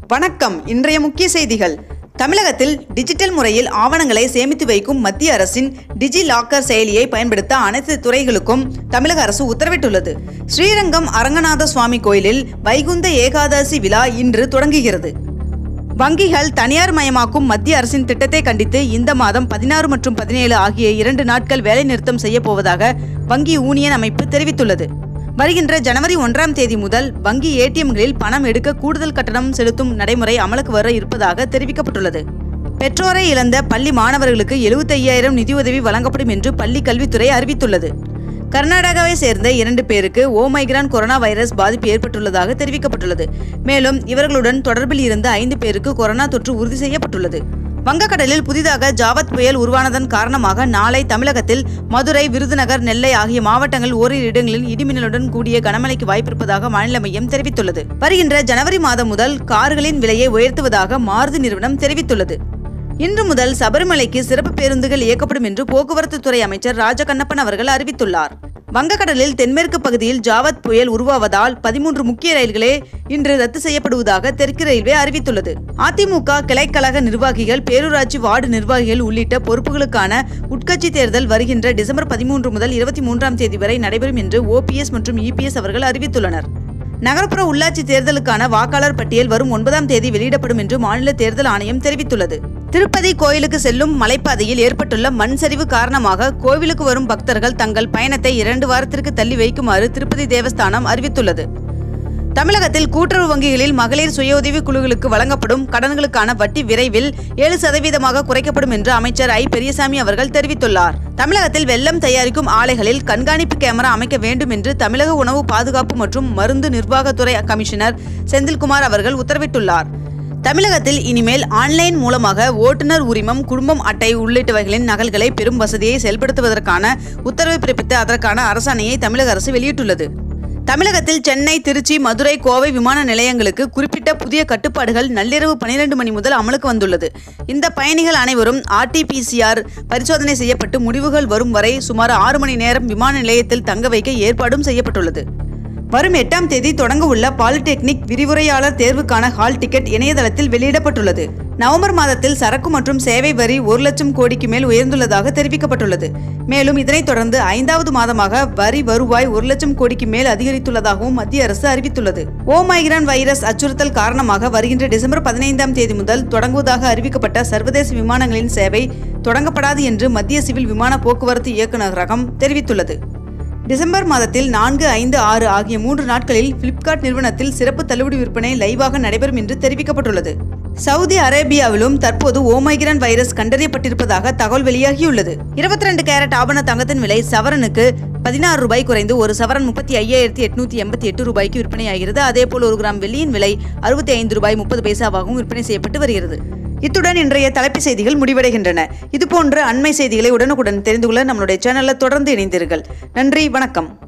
வணக்கம் இன்றைய முக்கிய செய்திகள் தமிழகத்தில் டிஜிட்டல் முறையில் ஆவணங்களை சேமித்து வைக்கும் மத்திய அரசின் டிஜி லாக்கர் செயலியை பயன்படுத்த அனைத்து துறைகளுக்கும் தமிழக அரசு உத்தரவிட்டுள்ளது ஸ்ரீரங்கம் அரங்கநாத சுவாமி கோயிலில் வைகுந்த ஏகாதசி விழா இன்று தொடங்குகிறது வங்கிகள் தனியார் மயமாக்கும் மத்திய அரசின் திட்டத்தை கண்டித்து இந்த மாதம் பதினாறு மற்றும் பதினேழு ஆகிய இரண்டு நாட்கள் வேலைநிறுத்தம் செய்யப் போவதாக வங்கி யூனியன் அமைப்பு தெரிவித்துள்ளது வருகின்ற ஜனவரி ஒன்றாம் தேதி முதல் வங்கி ஏடிஎம்களில் பணம் எடுக்க கூடுதல் கட்டணம் செலுத்தும் நடைமுறை அமலுக்கு வர இருப்பதாக தெரிவிக்கப்பட்டுள்ளது பெற்றோரை இழந்த பள்ளி மாணவர்களுக்கு 75000 நிதியுதவி வழங்கப்படும் என்று பள்ளி கல்வித்துறை அறிவித்துள்ளது கர்நாடகாவை சேர்ந்த இரண்டு பேருக்கு ஓமைக்ரான் கொரோனா வைரஸ் பாதிப்பு ஏற்பட்டுள்ளதாக தெரிவிக்கப்பட்டுள்ளது மேலும் இவர்களுடன் தொடர்பில் இருந்த ஐந்து பேருக்கு கொரோனா தொற்று உறுதி செய்யப்பட்டுள்ளது வங்கக்கடலில் புதிதாக ஜாவத் புயல் உருவானதன் காரணமாக நாளை தமிழகத்தில் மதுரை விருதுநகர் நெல்லை ஆகிய மாவட்டங்கள் ஓரிரு இடங்களில் இடிமின்னலுடன் கூடிய கனமழைக்கு வாய்ப்பிருப்பதாக வானிலை மையம் தெரிவித்துள்ளது வருகின்ற ஜனவரி மாதம் முதல் கார்களின் விலையை உயர்த்துவதாக மாருதி நிறுவனம் தெரிவித்துள்ளது இன்று முதல் சபரிமலைக்கு சிறப்பு பேருந்துகள் இயக்கப்படும் என்று போக்குவரத்து துறை அமைச்சர் ராஜகண்ணப்பன் அவர்கள் அறிவித்துள்ளார் வங்கக்கடலில் தென்மேற்கு பகுதியில் ஜாவத் புயல் உருவாவதால் பதிமூன்று முக்கிய ரயில்களே இன்று ரத்து செய்யப்படுவதாக தெற்கு ரயில்வே அறிவித்துள்ளது அதிமுக கிளைக்கழக நிர்வாகிகள் பேரூராட்சி வார்டு நிர்வாகிகள் உள்ளிட்ட பொறுப்புகளுக்கான உட்கட்சி தேர்தல் வருகின்ற டிசம்பர் பதிமூன்று முதல் இருபத்தி மூன்றாம் தேதி வரை நடைபெறும் என்று ஓபிஎஸ் மற்றும் இபிஎஸ் அவர்கள் அறிவித்துள்ளனர் நகர்ப்புற உள்ளாட்சி தேர்தலுக்கான வாக்காளர் பட்டியல் வரும் ஒன்பதாம் தேதி வெளியிடப்படும் என்று மாநில தேர்தல் ஆணையம் தெரிவித்துள்ளது திருப்பதி கோயிலுக்கு செல்லும் மலைப்பாதையில் ஏற்பட்டுள்ள மண் சரிவு காரணமாக கோவிலுக்கு வரும் பக்தர்கள் தங்கள் பயணத்தை இரண்டு வாரத்திற்கு தள்ளி வைக்குமாறு திருப்பதி தேவஸ்தானம் அறிவித்துள்ளது தமிழகத்தில் கூட்டுறவு வங்கிகளில் மகளிர் சுய உதவி குழுக்களுக்கு வழங்கப்படும் கடன்களுக்கான வட்டி விரைவில் ஏழு சதவீதமாக குறைக்கப்படும் என்று அமைச்சர் ஐ பெரியசாமி அவர்கள் தெரிவித்துள்ளார் தமிழகத்தில் வெள்ளம் தயாரிக்கும் ஆலைகளில் கண்காணிப்பு கேமரா அமைக்க வேண்டும் என்று தமிழக உணவு பாதுகாப்பு மற்றும் மருந்து நிர்வாகத்துறை கமிஷனர் செந்தில்குமார் அவர்கள் உத்தரவிட்டுள்ளார் தமிழகத்தில் இனிமேல் ஆன்லைன் மூலமாக ஓட்டுநர் உரிமம் குடும்பம் அட்டை உள்ளிட்டவைகளின் நகல்களை பெறும் வசதியை செயல்படுத்துவதற்கான உத்தரவை பிறப்பித்து அதற்கான அரசாணையை தமிழக அரசு வெளியிட்டுள்ளது தமிழகத்தில் சென்னை திருச்சி மதுரை கோவை விமான நிலையங்களுக்கு குறிப்பிட்ட புதிய கட்டுப்பாடுகள் நள்ளிரவு பனிரெண்டு மணி முதல் அமலுக்கு வந்துள்ளது இந்த பயணிகள் அனைவரும் ஆர்டிபிசிஆர் பரிசோதனை செய்யப்பட்டு முடிவுகள் வரும் வரை சுமார் ஆறு மணி நேரம் விமான நிலையத்தில் தங்க வைக்க ஏற்பாடும் செய்யப்பட்டுள்ளது வரும் எட்டாம் தேதி தொடங்க உள்ள பாலிடெக்னிக் விரிவுரையாளர் தேர்வுக்கான ஹால் டிக்கெட் இணையதளத்தில் வெளியிடப்பட்டுள்ளது நவம்பர் மாதத்தில் சரக்கு மற்றும் சேவை வரி ஒரு லட்சம் கோடிக்கு மேல் உயர்ந்துள்ளதாக தெரிவிக்கப்பட்டுள்ளது மேலும் இதனைத் தொடர்ந்து ஐந்தாவது மாதமாக வரி வருவாய் ஒரு லட்சம் கோடிக்கு மேல் அதிகரித்துள்ளதாகவும் மத்திய அரசு அறிவித்துள்ளது ஓமைக்ரான் வைரஸ் அச்சுறுத்தல் காரணமாக வருகின்ற டிசம்பர் பதினைந்தாம் தேதி முதல் தொடங்குவதாக அறிவிக்கப்பட்ட சர்வதேச விமானங்களின் சேவை தொடங்கப்படாது என்று மத்திய சிவில் விமான போக்குவரத்து இயக்குநரகம் தெரிவித்துள்ளது டிசம்பர் மாதத்தில் நான்கு ஐந்து ஆறு ஆகிய மூன்று நாட்களில் பிளிப்கார்ட் நிறுவனத்தில் சிறப்பு தள்ளுபடி விற்பனை லைவாக நடைபெறும் என்று தெரிவிக்கப்பட்டுள்ளது சவுதி அரேபியாவிலும் தற்போது ஓமைக்ரான் வைரஸ் கண்டறியப்பட்டிருப்பதாக தகவல் வெளியாகியுள்ளது இருபத்தி ரெண்டு கேரட் ஆபண தங்கத்தின் விலை சவரனுக்கு பதினாறு ரூபாய் குறைந்து ஒரு சவரன் முப்பத்தி ஐயாயிரத்தி எட்நூத்தி எண்பத்தி எட்டு ரூபாய்க்கு விற்பனையாகிறது அதேபோல் ஒரு கிராம் வெள்ளியின் விலை அறுபத்தி ஐந்து ரூபாய் முப்பது பைசாவாகவும் விற்பனை செய்யப்பட்டு வருகிறது இத்துடன் இன்றைய தலைப்புச் செய்திகள் முடிவடைகின்றன இதுபோன்ற அண்மை செய்திகளை உடனுக்குடன் தெரிந்து கொள்ள நம்மளுடைய சேனலில் தொடர்ந்து இணைந்தீர்கள் நன்றி வணக்கம்